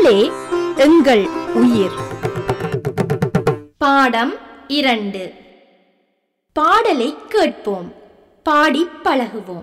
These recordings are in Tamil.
தமிழே எங்கள் உயிர் பாடம் இரண்டு பாடலை கேட்போம் பாடி பழகுவோம்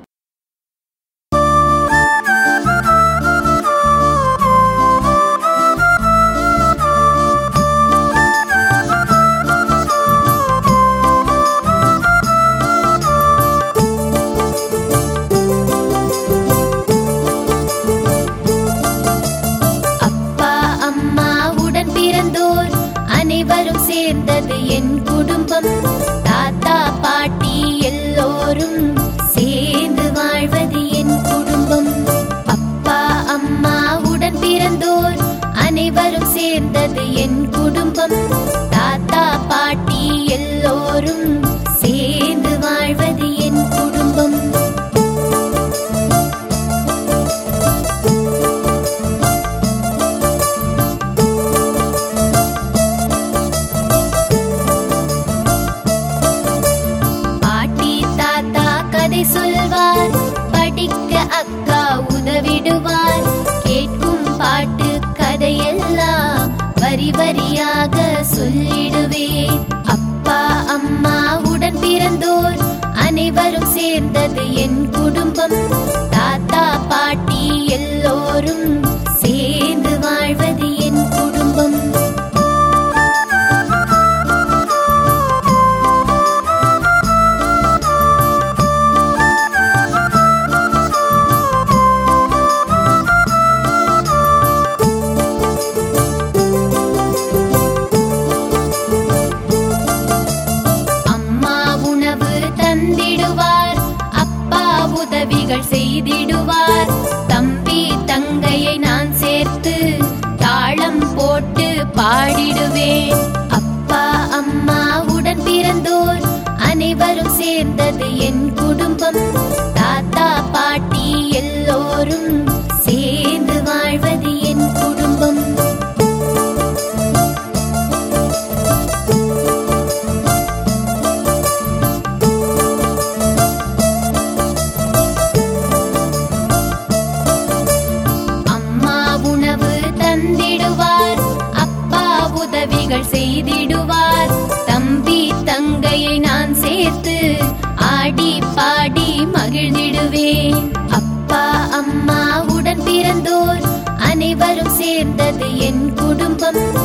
அப்பா அம்மா உடன் பிறந்தோர் அனைவரும் சேர்ந்தது என் குடும்பம் தாத்தா பாட்டி எல்லோரும் சேர்ந்து வாழ்வது என் குடும்பம் அப்பா அம்மா உடன் பிறந்தோர் அனைவரும் சேர்ந்தது என் குடும்பம் தாத்தா பாட்டி எல்லோரும் சேர்ந்து வாழ்வது என் குடும்பம் பாட்டி தாத்தா கதை சொல்வார் படிக்க அக்கா உதவிடுவார் கேட்கும் பாட்டு கதையெல்லாம் வரி வரியாக சொல்லிடுவேன் அப்பா அம்மா உடன் பிறந்தோர் அனைவரும் சேர்ந்தது என் குடும்பம் தாத்தா பாட்டி எல்லோரும் சேர்ந்து வாழ்வது என் குடும்பம் அம்மா உணவு தந்திடுவார் அப்பா உதவிகள் செய்திடுவார் தம்பி தங்கையை நான் சேர்த்து தாளம் போட்டு பாடிடுவேன் அப்பா அம்மா உடன் பிறந்தோர் அனைவரும் சேர்ந்தது என் குடும்பம் தாத்தா பாட்டி எல்லோரும் சேர்ந்து வாழ்வது என் குடும்பம் அம்மா உணவு தந்திடுவார் அப்பா உதவிகள் செய்திடுவார் தம்பி தங்கையை நான் சேர்த்து ஆடி பாடி மகிழ்ந்திடுவேன் அப்பா அம்மா உடன் பிறந்தோர் அனைவரும் சேர்ந்தது என் குடும்பம்